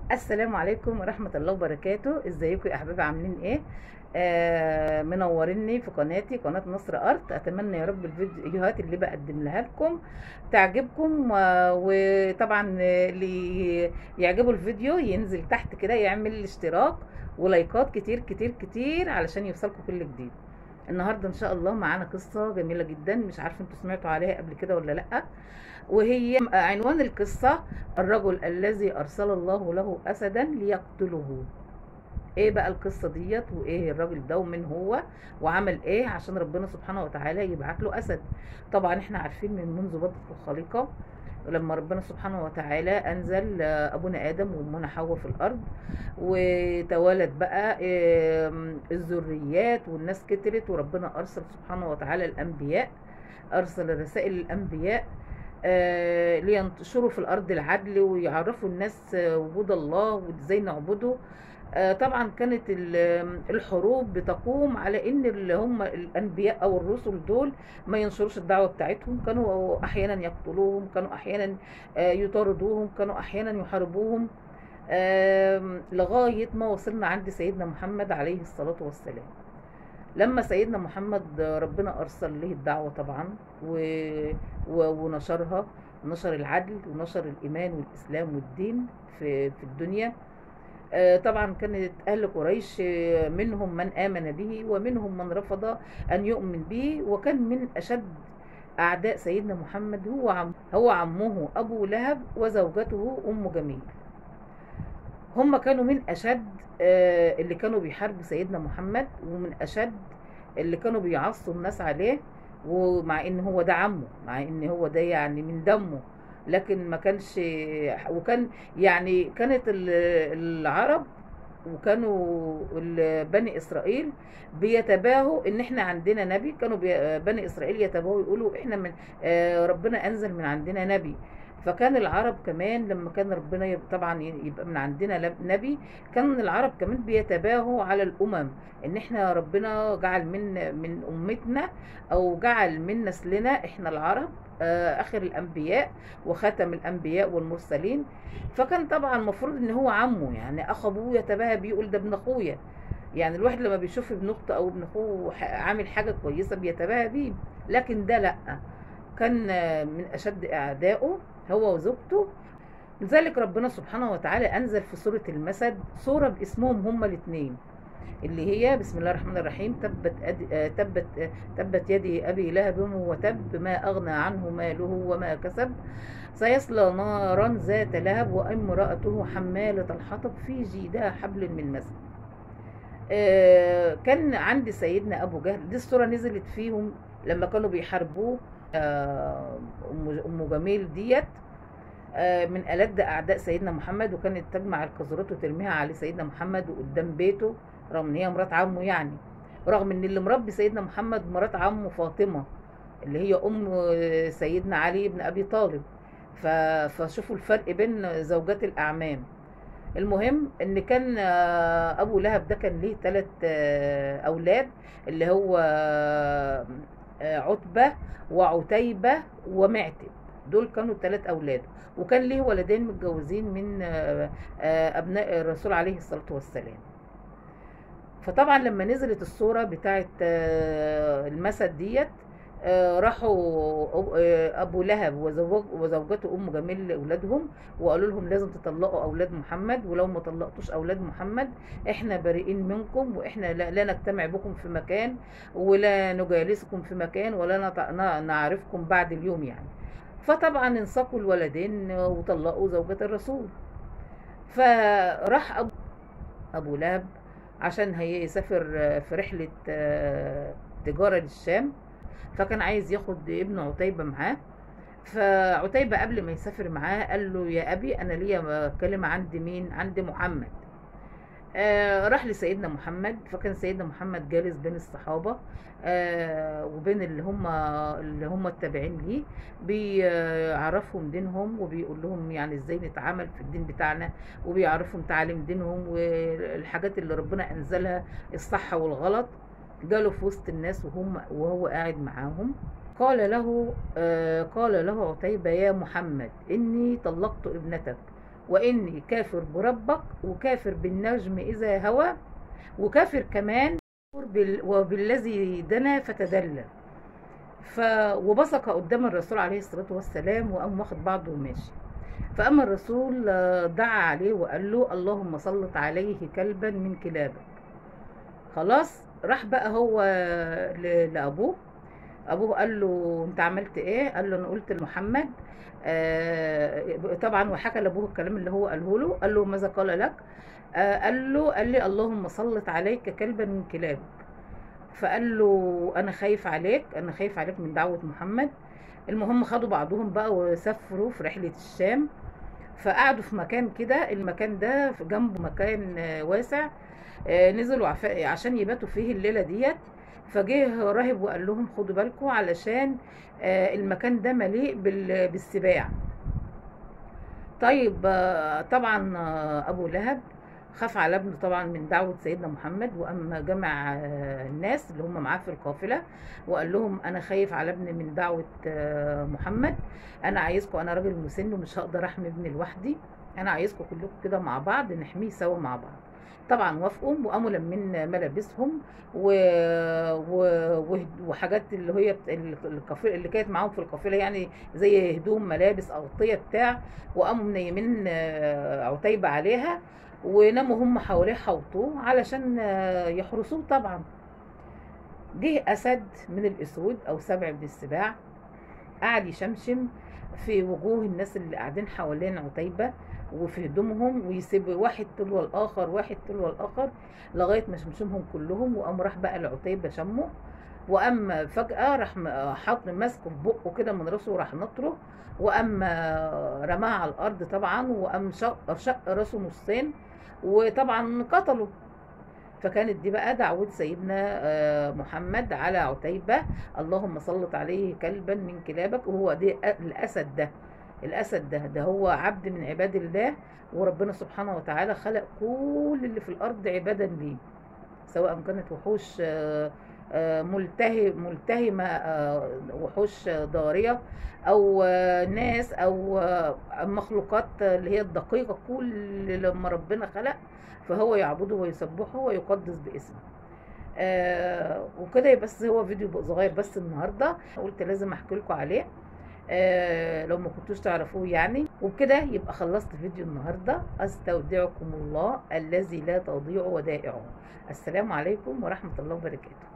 السلام عليكم ورحمة الله وبركاته ازيكم يا احبابي عاملين ايه آه منوريني في قناتي قناة نصر ارت اتمنى يا رب الفيديوهات اللي بقدم لها لكم تعجبكم و- وطبعا اللي يعجبه الفيديو ينزل تحت كده يعمل الاشتراك ولايكات كتير كتير كتير علشان يوصلكم كل جديد النهارده ان شاء الله معانا قصه جميله جدا مش عارفه انتوا سمعتوا عليها قبل كده ولا لا وهي عنوان القصه الرجل الذي ارسل الله له اسدا ليقتله ايه بقى القصه ديت وايه الراجل ده ومين هو وعمل ايه عشان ربنا سبحانه وتعالى يبعت له اسد طبعا احنا عارفين من منذ بدء الخليقه لما ربنا سبحانه وتعالى انزل ابونا ادم وامنا حواء في الارض وتوالد بقى الذريات والناس كترت وربنا ارسل سبحانه وتعالى الانبياء ارسل رسائل الانبياء لينتشروا في الارض العدل ويعرفوا الناس وجود الله وازاي نعبده طبعا كانت الحروب بتقوم على ان اللي هم الانبياء او الرسل دول ما ينشروش الدعوه بتاعتهم كانوا احيانا يقتلوهم كانوا احيانا يطاردوهم كانوا احيانا يحاربوهم لغايه ما وصلنا عند سيدنا محمد عليه الصلاه والسلام لما سيدنا محمد ربنا ارسل له الدعوه طبعا ونشرها نشر العدل ونشر الايمان والاسلام والدين في في الدنيا طبعا كانت اهل قريش منهم من امن به ومنهم من رفض ان يؤمن به وكان من اشد اعداء سيدنا محمد هو عم هو عمه ابو لهب وزوجته ام جميل هم كانوا من اشد اللي كانوا بيحاربوا سيدنا محمد ومن اشد اللي كانوا بيعصوا الناس عليه ومع ان هو ده عمه مع ان هو ده يعني من دمه لكن ما كانش وكان يعني كانت العرب وكانوا بني اسرائيل بيتباهوا ان احنا عندنا نبي كانوا بني اسرائيل يتباهوا يقولوا احنا من ربنا انزل من عندنا نبي فكان العرب كمان لما كان ربنا طبعا يبقى من عندنا نبي كان العرب كمان بيتباهوا على الامم ان احنا ربنا جعل من من امتنا او جعل من نسلنا احنا العرب اخر الانبياء وختم الانبياء والمرسلين فكان طبعا المفروض ان هو عمه يعني اخ ابوه يتباهى بيه يقول ده ابن اخويا يعني الواحد لما بيشوف ابن اخته او ابن اخوه عامل حاجه كويسه بيتباهى بيه لكن ده لا كان من اشد اعدائه هو وزوجته لذلك ربنا سبحانه وتعالى انزل في سوره المسد سوره باسمهم هما الاثنين اللي هي بسم الله الرحمن الرحيم تبت أد... تبت تبت يدي ابي لهب وتب ما اغنى عنه ماله وما كسب سيصلى نارا ذات لهب وامراته حماله الحطب في جيدها حبل من مسد آه كان عند سيدنا ابو جهل دي السوره نزلت فيهم لما كانوا بيحاربوه آه ام جميل ديت آه من ألد أعداء سيدنا محمد وكانت تجمع القذورات وترميها على سيدنا محمد وقدام بيته رغم ان هي مرات عمه يعني رغم ان اللي مربي سيدنا محمد مرات عمه فاطمه اللي هي ام سيدنا علي بن ابي طالب فشوفوا الفرق بين زوجات الاعمام المهم ان كان ابو لهب ده كان ليه ثلاث اولاد اللي هو عتبه وعتيبه ومعتب دول كانوا ثلاث اولاد وكان ليه ولدين متجوزين من ابناء الرسول عليه الصلاه والسلام فطبعا لما نزلت الصوره بتاعت المسد ديت راحوا ابو لهب وزوجته ام جميل لاولادهم وقالوا لهم لازم تطلقوا اولاد محمد ولو ما طلقتوش اولاد محمد احنا بريئين منكم واحنا لا نجتمع بكم في مكان ولا نجالسكم في مكان ولا نعرفكم بعد اليوم يعني فطبعا انساقوا الولدين وطلقوا زوجة الرسول فراح ابو ابو لهب عشان هيسافر في رحلة تجارة للشام فكان عايز ياخد ابن عتيبة معاه فعتيبة قبل ما يسافر معاه قال له يا أبي أنا ليا كلمة عند مين عند محمد آه راح لسيدنا محمد فكان سيدنا محمد جالس بين الصحابة آه وبين اللي هم اللي هم التابعين ليه بيعرفهم دينهم وبيقول لهم يعني ازاي نتعامل في الدين بتاعنا وبيعرفهم تعاليم دينهم والحاجات اللي ربنا انزلها الصح والغلط جاله في وسط الناس وهم وهو قاعد معاهم قال له آه قال له عتيبة يا محمد إني طلقت ابنتك واني كافر بربك وكافر بالنجم اذا هوى وكافر كمان بال- وبالذي دنا فتدلى ف وبصق قدام الرسول عليه الصلاه والسلام وقام واخد بعضه وماشي فاما الرسول آه، دعا عليه وقال له اللهم سلط عليه كلبا من كلابك خلاص راح بقى هو ل- لابوه ابوه قال له انت عملت ايه قال له انا قلت لمحمد آه طبعا وحكى لابوه الكلام اللي هو قاله له قال له ماذا قال لك آه قال له قال لي اللهم سلط عليك كلبا من كلابك فقال له انا خايف عليك انا خايف عليك من دعوة محمد المهم خدوا بعضهم بقى وسافروا في رحلة الشام فقعدوا في مكان كده المكان ده في جنبه مكان آه، واسع آه، نزلوا عف- عشان يباتوا فيه الليلة ديت فجه راهب وقال لهم خدوا بالكم علشان آه، المكان ده مليء بال- بالسباع طيب آه، طبعا آه، ابو لهب خاف على ابنه طبعا من دعوة سيدنا محمد وأما جمع آه، الناس اللي هم معاه في القافلة وقال لهم أنا خايف على ابني من دعوة آه، محمد أنا عايزكم أنا راجل مسن ومش هقدر أحمي ابني لوحدي أنا عايزكم كلكم كده مع بعض نحميه سوا مع بعض طبعا وافقوا وقاموا لمين ملابسهم و... و... وهد- وحاجات اللي هي بت- القافله اللي كانت معاهم في القافله يعني زي هدوم ملابس اغطيه بتاع وقاموا منيمين آه، عتيبه عليها وناموا هم حواليه حوطوه علشان آه، يحرسوه طبعا جه اسد من الاسود او سبع من السباع قعد يشمشم في وجوه الناس اللي قاعدين حوالين عتيبة وفي هدومهم ويسيب واحد تلو الآخر واحد تلو الآخر لغاية ما شمشمهم كلهم وقام راح بقى لعتيبة شمه وأما فجأة راح م- حط ماسكه في بقه كده من راسه وراح نطره وأما رماه على الأرض طبعا وقام شق, شق راسه نصين وطبعا قتله فكانت دي بقى دعوة سيدنا آه، محمد على عتيبة اللهم سلط عليه كلبا من كلابك وهو ده الأسد ده الأسد ده ده هو عبد من عباد الله وربنا سبحانه وتعالى خلق كل اللي في الأرض عبادا ليه سواء كانت وحوش آه، آه، ملتهي ملتهمة آه، وحوش آه، ضارية أو آه، ناس أو آه، مخلوقات اللي هي الدقيقة كل لما ربنا خلق فهو يعبده ويسبحه ويقدس باسمه آه وكده يبقى بس هو فيديو بقى صغير بس النهارده قلت لازم احكي لكم عليه آه لو ما كنتوش تعرفوه يعني وبكده يبقى خلصت فيديو النهارده استودعكم الله الذي لا تضيع ودائعه السلام عليكم ورحمه الله وبركاته